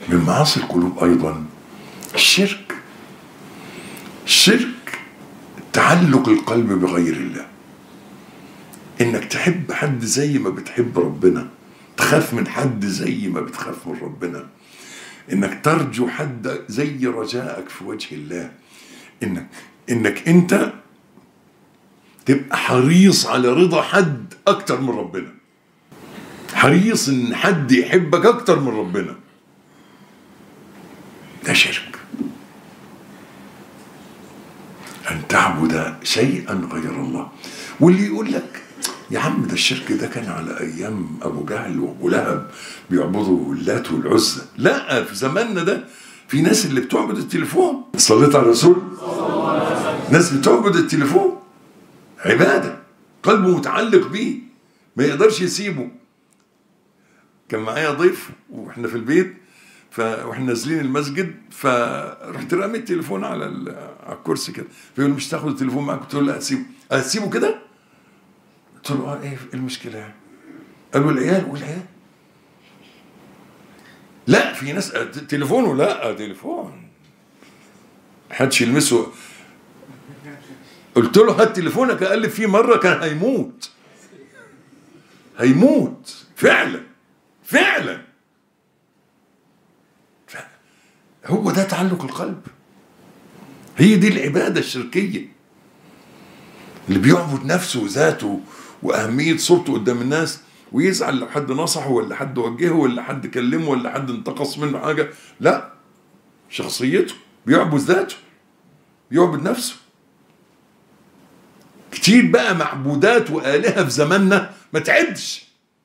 من معاصي القلوب ايضا الشرك الشرك تعلق القلب بغير الله انك تحب حد زي ما بتحب ربنا تخاف من حد زي ما بتخاف من ربنا انك ترجو حد زي رجائك في وجه الله انك انك انت تبقى حريص على رضا حد اكتر من ربنا حريص ان حد يحبك اكتر من ربنا ده شرك ان تعبد شيئا غير الله واللي يقول لك يا عم ده الشرك ده كان على ايام ابو جهل وابو لهب بيعبدوا اللات والعزى لا في زماننا ده في ناس اللي بتعبد التليفون صليت على الرسول ناس بتعبد التليفون عباده قلبه متعلق بيه ما يقدرش يسيبه كان معايا ضيف واحنا في البيت ف واحنا نازلين المسجد فرحت رامي التليفون على ال- على الكرسي كده فيقول لي مش تاخد التليفون معاك قلت له لا هسيبه هتسيبه كده قلت له اه ايه إيه المشكله يعني قالوا العيال والعيال لا في ناس آه، تليفونه لا آه، تليفون محدش يلمسه قلت له هات تليفونك اقلب فيه مره كان هيموت هيموت فعلا فعلا ف- هو ده تعلق القلب هي دي العبادة الشركية اللي بيعبد نفسه وذاته وأهمية صورته قدام الناس ويزعل لو حد نصحه ولا حد وجهه ولا حد كلمه ولا حد انتقص منه حاجة لا شخصيته بيعبد ذاته بيعبد نفسه كتير بقى معبودات وآلهة في زماننا ما تعدش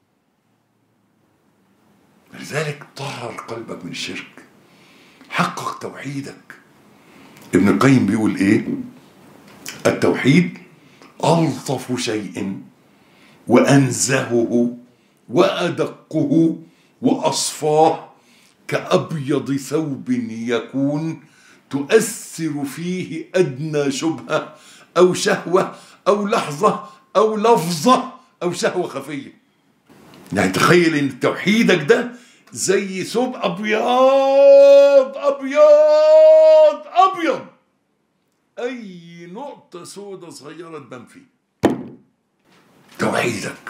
لذلك طهر قلبك من الشرك حقق توحيدك ابن القيم بيقول ايه التوحيد ألطف شيء وأنزهه وأدقه وأصفاه كأبيض ثوب يكون تؤثر فيه أدنى شبهة أو شهوة أو لحظة أو لفظة أو شهوة خفية يعني تخيل ان توحيدك ده زي ثوب ابيض ابيض ابيض اي نقطة سودة صغيرة تبان فيه توحيدك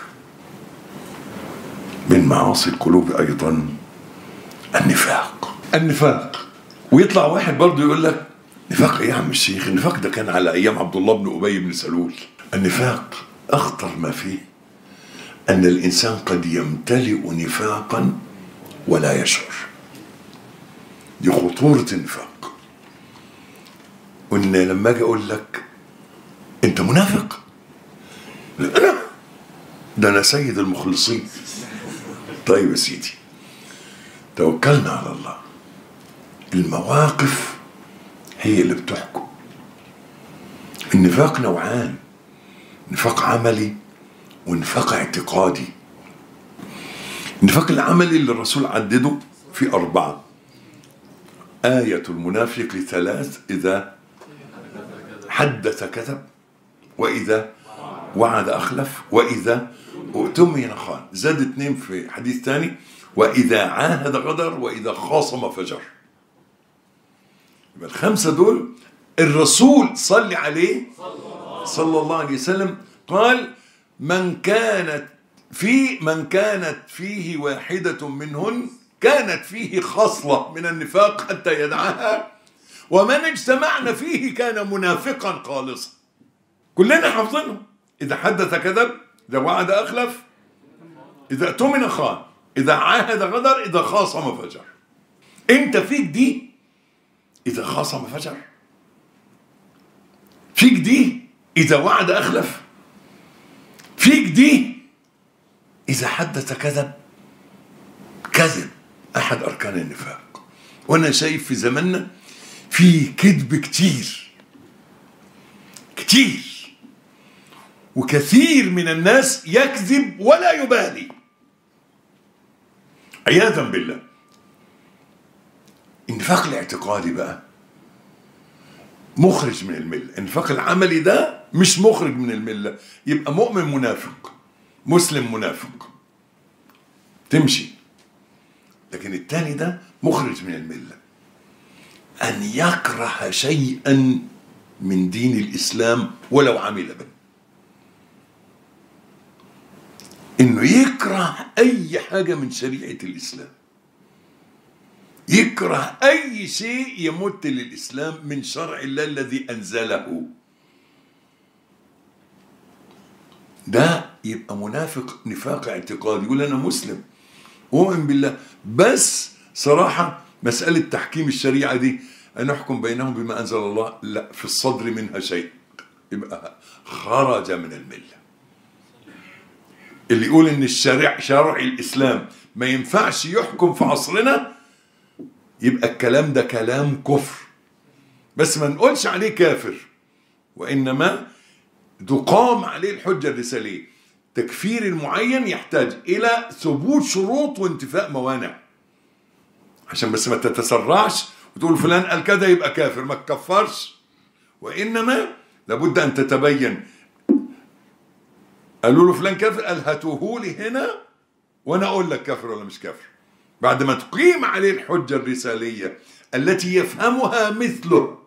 من معاصي القلوب ايضا النفاق النفاق ويطلع واحد برضه يقول لك نفاق ايه يا عم الشيخ النفاق ده كان على ايام عبد الله بن ابي بن سلول النفاق اخطر ما فيه أن الإنسان قد يمتلئ نفاقا ولا يشعر دي خطورة النفاق وإن لما أجي أقول لك أنت منافق لا أنا ده أنا سيد المخلصين طيب يا سيدي توكلنا على الله المواقف هي اللي بتحكم النفاق نوعان نفاق عملي ونفاق اعتقادي النفاق العملي اللي الرسول عدده في أربعة آية المنافق ثلاث إذا حدث كذب وإذا وعد أخلف وإذا اؤتمن خان زاد اثنين في حديث ثاني وإذا عاهد غدر وإذا خاصم فجر يبقى الخمسة دول الرسول صلي عليه صلى الله عليه وسلم قال من كانت في من كانت فيه واحدة منهن كانت فيه خصلة من النفاق حتى يدعها ومن اجتمعنا فيه كان منافقا خالصا كلنا حافظينهم إذا حدث كذب إذا وعد أخلف إذا اؤتمن خان إذا عاهد غدر إذا خاصم فجر أنت فيك دي إذا خاصم فجر فيك دي إذا وعد أخلف فيك دي إذا حدث كذب كذب أحد أركان النفاق وأنا شايف في زماننا في كذب كتير كتير وكثير من الناس يكذب ولا يبالي عياذا بالله النفاق الاعتقادي بقى مخرج من الملة النفاق العملي ده مش مخرج من الملة يبقى مؤمن منافق مسلم منافق تمشي لكن التاني ده مخرج من المله ان يكره شيئا من دين الاسلام ولو عمل به انه يكره اي حاجه من شريعه الاسلام يكره اي شيء يمت للاسلام من شرع الله الذي انزله ده يبقى منافق نفاق اعتقادي يقول انا مسلم اؤمن بالله بس صراحه مساله تحكيم الشريعه دي ان نحكم بينهم بما انزل الله لا في الصدر منها شيء يبقى خرج من المله اللي يقول ان الشرع شرع الاسلام ما ينفعش يحكم في عصرنا يبقى الكلام ده كلام كفر بس ما نقولش عليه كافر وانما تقام عليه الحجه الرساليه تكفير المعين يحتاج الى ثبوت شروط وانتفاء موانع عشان بس ما تتسرعش وتقول فلان قال كذا يبقى كافر ما تكفرش وانما لابد ان تتبين قالوا له فلان كافر قال هاتوه لي هنا وانا اقول لك كافر ولا مش كافر بعد ما تقيم عليه الحجه الرساليه التي يفهمها مثله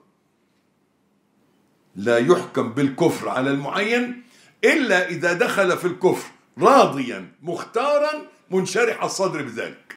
لا يحكم بالكفر على المعين الا اذا دخل في الكفر راضيا مختارا منشرح الصدر بذلك